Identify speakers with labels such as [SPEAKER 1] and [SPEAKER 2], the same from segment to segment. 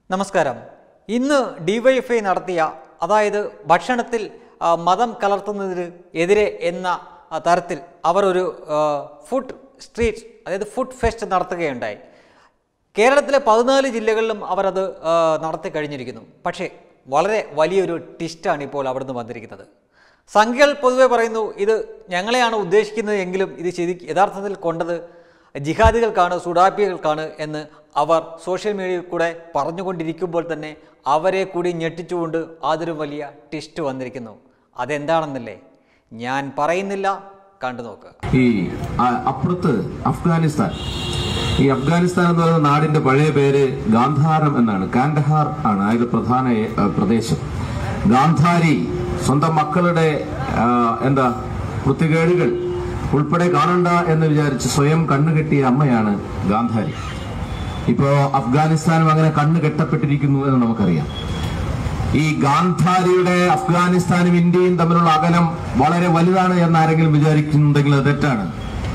[SPEAKER 1] നമസ്കാരം ഇന്ന് ഡിവൈഎഫ്ഐ നടത്തിയ അതായത് ഭക്ഷണത്തിൽ ആ, മതം കലർത്തുന്നതിന് എതിരെ എന്ന ആ, തരത്തിൽ അവർ ഒരു ആ, ഫുഡ് സ്ട്രീറ്റ് അതായത് ഫുഡ് ഫെസ്റ്റ് നടത്തുകയുണ്ടായി കേരളത്തിലെ പതിനാല് ജില്ലകളിലും അവരത് ആ, നടത്തി കഴിഞ്ഞിരിക്കുന്നു പക്ഷേ വളരെ വലിയൊരു ടിസ്റ്റാണ് ഇപ്പോൾ അവിടുന്ന് വന്നിരിക്കുന്നത് സംഖ്യകൾ പൊതുവെ പറയുന്നു ഇത് ഞങ്ങളെയാണ് ഉദ്ദേശിക്കുന്നത് എങ്കിലും ഇത് ശരി യഥാർത്ഥത്തിൽ കൊണ്ടത് ജിഹാദികൾക്കാണ് സുഡാപ്പികൾക്കാണ് എന്ന് അവർ സോഷ്യൽ മീഡിയയിൽ കൂടെ പറഞ്ഞുകൊണ്ടിരിക്കുമ്പോൾ തന്നെ അവരെ കൂടി ഞെട്ടിച്ചുകൊണ്ട് അതൊരു വലിയ ടിസ്റ്റ് വന്നിരിക്കുന്നു അതെന്താണെന്നല്ലേ ഞാൻ പറയുന്നില്ല കണ്ടു നോക്കുക
[SPEAKER 2] ഈ ആ, അപ്പുറത്ത് അഫ്ഗാനിസ്ഥാൻ ഈ അഫ്ഗാനിസ്ഥാൻ എന്ന് പറയുന്ന നാടിന്റെ പഴയ പേര് ഗാന്ധാരം എന്നാണ് കാൻഡഹാർ ആണ് അതായത് പ്രധാന ഏ, പ്രദേശം ഗാന്ധാരി സ്വന്തം മക്കളുടെ ആ, എന്താ വൃത്തികേടുകൾ ഉൾപ്പെടെ കാണണ്ട എന്ന് വിചാരിച്ച് സ്വയം കണ്ണുകെട്ടിയ അമ്മയാണ് ഗാന്ധാരി ഇപ്പോ അഫ്ഗാനിസ്ഥാനും അങ്ങനെ കണ്ണു കെട്ടപ്പെട്ടിരിക്കുന്നു എന്ന് നമുക്കറിയാം ഈ ഗാന്ധാരിയുടെ അഫ്ഗാനിസ്ഥാനും ഇന്ത്യയും തമ്മിലുള്ള അകലം വളരെ വലുതാണ് എന്ന് ആരെങ്കിലും വിചാരിക്കുന്നുണ്ടെങ്കിൽ അത് തെറ്റാണ്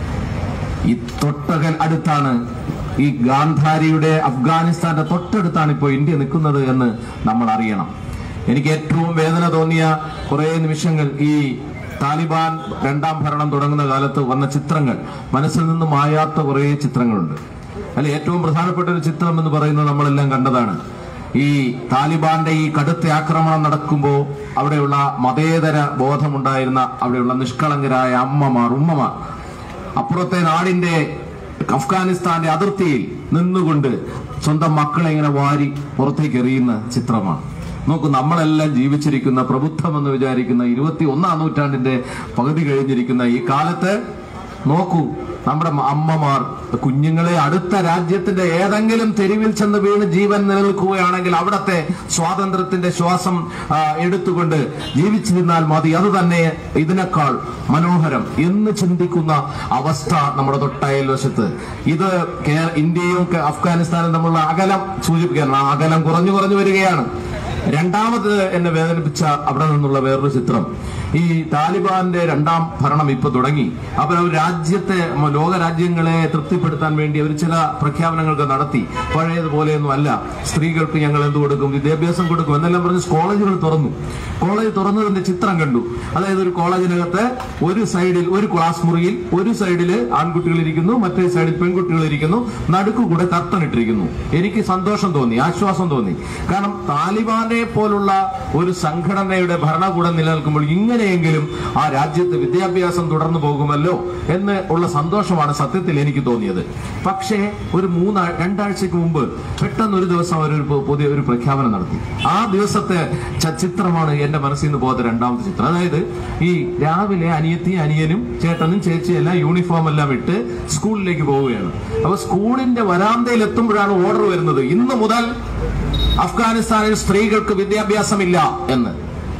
[SPEAKER 2] ഈ തൊട്ടകൽ അടുത്താണ് ഈ ഗാന്ധാരിയുടെ അഫ്ഗാനിസ്ഥാന്റെ തൊട്ടടുത്താണ് ഇപ്പോൾ ഇന്ത്യ നിൽക്കുന്നത് എന്ന് നമ്മൾ അറിയണം എനിക്ക് ഏറ്റവും വേദന തോന്നിയ കുറെ നിമിഷങ്ങൾ ഈ താലിബാൻ രണ്ടാം ഭരണം തുടങ്ങുന്ന കാലത്ത് വന്ന ചിത്രങ്ങൾ മനസ്സിൽ നിന്ന് മായാത്ത കുറെ ചിത്രങ്ങളുണ്ട് അതിൽ ഏറ്റവും പ്രധാനപ്പെട്ട ഒരു ചിത്രം എന്ന് പറയുന്നത് നമ്മളെല്ലാം കണ്ടതാണ് ഈ താലിബാന്റെ ഈ കടുത്ത ആക്രമണം നടക്കുമ്പോൾ അവിടെയുള്ള മതേതര ബോധമുണ്ടായിരുന്ന അവിടെയുള്ള നിഷ്കളങ്കരായ അമ്മമാർ ഉമ്മമാർ അപ്പുറത്തെ നാടിന്റെ അഫ്ഗാനിസ്ഥാന്റെ അതിർത്തിയിൽ നിന്നുകൊണ്ട് സ്വന്തം മക്കളെ ഇങ്ങനെ വാരി പുറത്തേക്ക് എറിയുന്ന ചിത്രമാണ് നോക്കൂ നമ്മളെല്ലാം ജീവിച്ചിരിക്കുന്ന പ്രബുദ്ധമെന്ന് വിചാരിക്കുന്ന ഇരുപത്തി ഒന്നാം നൂറ്റാണ്ടിന്റെ പകുതി കഴിഞ്ഞിരിക്കുന്ന ഈ കാലത്ത് നോക്കൂ നമ്മുടെ മ- അമ്മമാർ കുഞ്ഞുങ്ങളെ അടുത്ത രാജ്യത്തിന്റെ ഏതെങ്കിലും തെരുവിൽ ചെന്ന് വീണ് ജീവൻ നിലനിൽക്കുകയാണെങ്കിൽ അവിടത്തെ സ്വാതന്ത്ര്യത്തിന്റെ ശ്വാസം ആ, എടുത്തുകൊണ്ട് ജീവിച്ചിരുന്നാൽ മതി അത് തന്നെ ഇതിനേക്കാൾ മനോഹരം എന്ന് ചിന്തിക്കുന്ന അവസ്ഥ നമ്മുടെ തൊട്ടയൽ വശത്ത് ഇത് കേ- ഇന്ത്യയും ക- അഫ്ഗാനിസ്ഥാനും തമ്മിലുള്ള അകലം സൂചിപ്പിക്കാനാണ് ആ അകലം കുറഞ്ഞു കുറഞ്ഞു വരികയാണ് രണ്ടാമത് എന്നെ വേദനിപ്പിച്ച അവിടെ നിന്നുള്ള വേറൊരു ചിത്രം ഈ താലിബാന്റെ രണ്ടാം ഭരണം ഇപ്പൊ തുടങ്ങി അവർ അവർ രാജ്യത്തെ മ- ലോക രാജ്യങ്ങളെ തൃപ്തിപ്പെടുത്താൻ വേണ്ടി അവർ ചില പ്രഖ്യാപനങ്ങളൊക്കെ നടത്തി പഴയതുപോലെയൊന്നും അല്ല സ്ത്രീകൾക്ക് ഞങ്ങൾ എന്ത് കൊടുക്കും വിദ്യാഭ്യാസം കൊടുക്കും എന്നെല്ലാം പറഞ്ഞ് കോളേജുകൾ തുറന്നു കോളേജ് തുറന്നതിന്റെ ചിത്രം കണ്ടു അതായത് ഒരു കോളേജിനകത്ത് ഒരു സൈഡിൽ ഒരു ക്ലാസ് മുറിയിൽ ഒരു സൈഡിൽ ആൺകുട്ടികൾ ഇരിക്കുന്നു മറ്റേ സൈഡിൽ പെൺകുട്ടികൾ ഇരിക്കുന്നു നടുക്കു കൂടെ കർട്ടൻ ഇട്ടിരിക്കുന്നു എനിക്ക് സന്തോഷം തോന്നി ആശ്വാസം തോന്നി കാരണം താലിബാനെ പോലുള്ള ഒരു സംഘടനയുടെ ഭരണകൂടം നിലനിൽക്കുമ്പോൾ ഇങ്ങനെയെങ്കിലും ആ രാജ്യത്ത് വിദ്യാഭ്യാസം തുടർന്നു പോകുമല്ലോ എന്ന് ഉള്ള സന്തോഷമാണ് സത്യത്തിൽ എനിക്ക് തോന്നിയത് പക്ഷേ ഒരു മൂന്നാ രണ്ടാഴ്ചക്ക് മുമ്പ് പെട്ടെന്ന് ഒരു ദിവസം അവരൊരു പു- പുതിയ ഒരു പ്രഖ്യാപനം നടത്തി ആ ദിവസത്തെ ച- ചിത്രമാണ് എന്റെ മനസ്സിൽ നിന്ന് പോകാത്ത രണ്ടാമത്തെ ചിത്രം അതായത് ഈ രാവിലെ അനിയത്തി അനിയനും ചേട്ടനും ചേച്ചിയും എല്ലാം യൂണിഫോം എല്ലാം ഇട്ട് സ്കൂളിലേക്ക് പോവുകയാണ് അപ്പൊ സ്കൂളിന്റെ വരാന്തയിൽ എത്തുമ്പോഴാണ് ഓർഡർ വരുന്നത് ഇന്ന് മുതൽ അഫ്ഗാനിസ്ഥാനിൽ സ്ത്രീകൾക്ക് വിദ്യാഭ്യാസമില്ല എന്ന്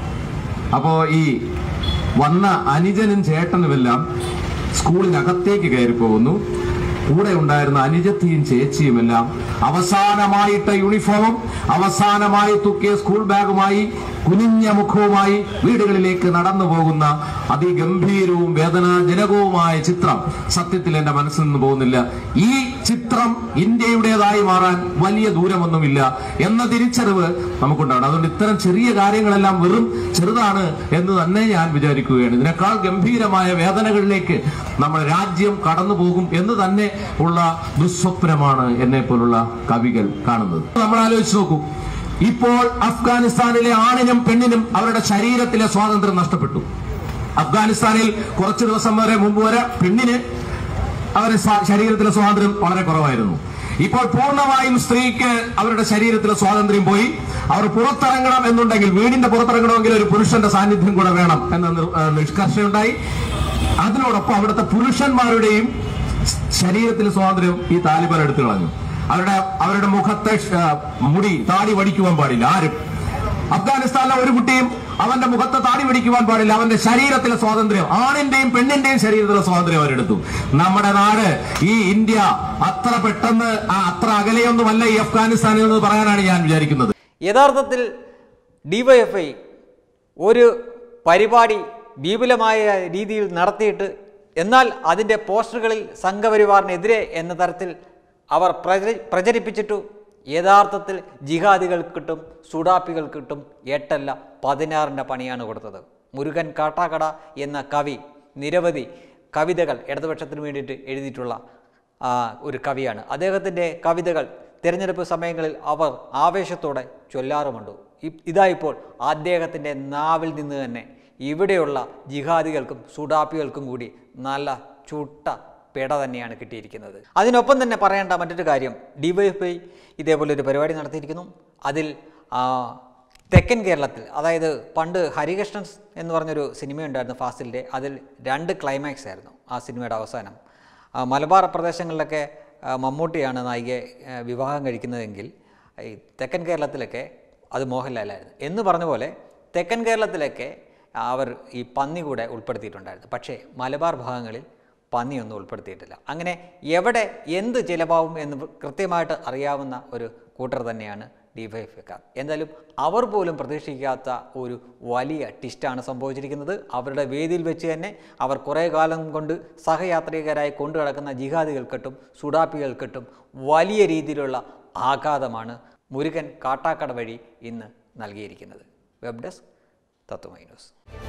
[SPEAKER 2] അപ്പോ ഈ വന്ന അനുജനും ചേട്ടനുമെല്ലാം സ്കൂളിനകത്തേക്ക് കയറി പോകുന്നു കൂടെ ഉണ്ടായിരുന്ന അനുജത്തിയും ചേച്ചിയുമെല്ലാം അവസാനമായിട്ട യൂണിഫോമും അവസാനമായി തൂക്കിയ സ്കൂൾ ബാഗുമായി കുനിഞ്ഞ മുഖവുമായി വീടുകളിലേക്ക് നടന്നു പോകുന്ന അതിഗംഭീരവും വേദനാജനകവുമായ ചിത്രം സത്യത്തിൽ എന്റെ മനസ്സിൽ നിന്ന് പോകുന്നില്ല ഈ ചിത്രം ഇന്ത്യയുടേതായി മാറാൻ വലിയ ദൂരമൊന്നുമില്ല എന്ന തിരിച്ചറിവ് നമുക്കുണ്ടാണ് അതുകൊണ്ട് ഇത്തരം ചെറിയ കാര്യങ്ങളെല്ലാം വെറും ചെറുതാണ് എന്ന് തന്നെ ഞാൻ വിചാരിക്കുകയാണ് ഇതിനേക്കാൾ ഗംഭീരമായ വേദനകളിലേക്ക് നമ്മുടെ രാജ്യം കടന്നു പോകും എന്ന് തന്നെ ഉള്ള ദുസ്വപ്നമാണ് എന്നെ പോലുള്ള കവികൾ കാണുന്നത് നമ്മൾ ആലോചിച്ച് നോക്കൂ ഇപ്പോൾ അഫ്ഗാനിസ്ഥാനിലെ ആണിനും പെണ്ണിനും അവരുടെ ശരീരത്തിലെ സ്വാതന്ത്ര്യം നഷ്ടപ്പെട്ടു അഫ്ഗാനിസ്ഥാനിൽ കുറച്ചു ദിവസം വരെ മുമ്പ് വരെ പെണ്ണിന് അവരുടെ സ്വാ- ശരീരത്തിലെ സ്വാതന്ത്ര്യം വളരെ കുറവായിരുന്നു ഇപ്പോൾ പൂർണ്ണമായും സ്ത്രീക്ക് അവരുടെ ശരീരത്തിലെ സ്വാതന്ത്ര്യം പോയി അവർ പുറത്തിറങ്ങണം എന്നുണ്ടെങ്കിൽ വീടിന്റെ പുറത്തിറങ്ങണമെങ്കിൽ ഒരു പുരുഷന്റെ സാന്നിധ്യം കൂടെ വേണം എന്ന നിർ- ആ, നിഷ്കർഷയുണ്ടായി അതിനോടൊപ്പം അവിടുത്തെ പുരുഷന്മാരുടെയും ശരീരത്തിലെ സ്വാതന്ത്ര്യം ഈ താലിബാൻ എടുത്തു കളഞ്ഞു അവരുടെ അവരുടെ മുഖത്തെ ഷ- ആ, മുടി താടി വടിക്കുവാൻ പാടില്ല ആരും അഫ്ഗാനിസ്ഥാനിലെ ഒരു കുട്ടിയും അവന്റെ മുഖത്തെ താടി പിടിക്കുവാൻ പാടില്ല അവന്റെ ശരീരത്തിലെ സ്വാതന്ത്ര്യം ആണിന്റെയും പെണ്ണിന്റെയും ശരീരത്തിലെ സ്വാതന്ത്ര്യം അവരെടുത്തു നമ്മുടെ നാട് ഈ ഇന്ത്യ അത്ര പെട്ടെന്ന് ആ, അത്ര അകലെയൊന്നുമല്ല ഈ അഫ്ഗാനിസ്ഥാനിൽ എന്ന് പറയാനാണ് ഞാൻ വിചാരിക്കുന്നത്
[SPEAKER 1] യഥാർത്ഥത്തിൽ ഡിവൈഎഫ്ഐ ഒരു പരിപാടി വിപുലമായ രീതിയിൽ നടത്തിയിട്ട് എന്നാൽ അതിൻ്റെ പോസ്റ്ററുകളിൽ സംഘപരിവാറിനെതിരെ എന്ന തരത്തിൽ അവർ പ്രചരി പ്രചരിപ്പിച്ചിട്ടു യഥാർത്ഥത്തിൽ ജിഹാദികൾക്ക് കിട്ടും സുഡാപ്പികൾക്ക് കിട്ടും എട്ടല്ല പതിനാറിൻ്റെ പണിയാണ് കൊടുത്തത് മുരുകൻ കാട്ടാക്കട എന്ന കവി നിരവധി കവിതകൾ ഇടതുപക്ഷത്തിന് വേണ്ടിയിട്ട് എഴുതിയിട്ടുള്ള ആ, ഒരു കവിയാണ് അദ്ദേഹത്തിൻ്റെ കവിതകൾ തിരഞ്ഞെടുപ്പ് സമയങ്ങളിൽ അവർ ആവേശത്തോടെ ചൊല്ലാറുമുണ്ട് ഇ- ഇതാ ഇപ്പോൾ അദ്ദേഹത്തിൻ്റെ നാവിൽ നിന്ന് തന്നെ ഇവിടെയുള്ള ജിഹാദികൾക്കും സുഡാപ്പികൾക്കും കൂടി നല്ല ചുട്ട പിട തന്നെയാണ് കിട്ടിയിരിക്കുന്നത് അതിനൊപ്പം തന്നെ പറയേണ്ട മറ്റൊരു കാര്യം ഡിവൈഎഫ്ഐ ഇതേപോലെ ഒരു പരിപാടി നടത്തിയിരിക്കുന്നു അതിൽ ആ, തെക്കൻ കേരളത്തിൽ അതായത് പണ്ട് ഹരികൃഷ്ണൻ എന്ന് പറഞ്ഞൊരു സിനിമയുണ്ടായിരുന്നു ഫാസിലിൻ്റെ അതിൽ രണ്ട് ക്ലൈമാക്സ് ആയിരുന്നു ആ സിനിമയുടെ അവസാനം ആ, മലബാർ പ്രദേശങ്ങളിലൊക്കെ ആ, മമ്മൂട്ടിയാണ് നായികയെ ആ, വിവാഹം കഴിക്കുന്നതെങ്കിൽ ഈ തെക്കൻ കേരളത്തിലൊക്കെ അത് മോഹൻലാലായിരുന്നു എന്ന് പറഞ്ഞ പോലെ തെക്കൻ കേരളത്തിലൊക്കെ അവർ ഈ പന്നി കൂടെ ഉൾപ്പെടുത്തിയിട്ടുണ്ടായിരുന്നു പക്ഷേ മലബാർ ഭാഗങ്ങളിൽ പന്നിയൊന്നും ഉൾപ്പെടുത്തിയിട്ടില്ല അങ്ങനെ എവിടെ എന്ത് ചിലവാകും എന്ന് കൃത്യമായിട്ട് അറിയാവുന്ന ഒരു കൂട്ടർ തന്നെയാണ് ഡിവൈഎഫ്ഐക്കാർ എന്തായാലും അവർ പോലും പ്രതീക്ഷിക്കാത്ത ഒരു വലിയ ടിസ്റ്റാണ് സംഭവിച്ചിരിക്കുന്നത് അവരുടെ വേദിയിൽ വെച്ച് തന്നെ അവർ കുറേ കാലം കൊണ്ട് സഹയാത്രികരായി കൊണ്ടു നടക്കുന്ന ജിഹാദികൾക്കിട്ടും സുഡാപ്പികൾക്കിട്ടും വലിയ രീതിയിലുള്ള ആഘാതമാണ് മുരുകൻ കാട്ടാക്കട വഴി ഇന്ന് നൽകിയിരിക്കുന്നത് വെബ് ഡെസ്ക് തത്വമൈ ന്യൂസ്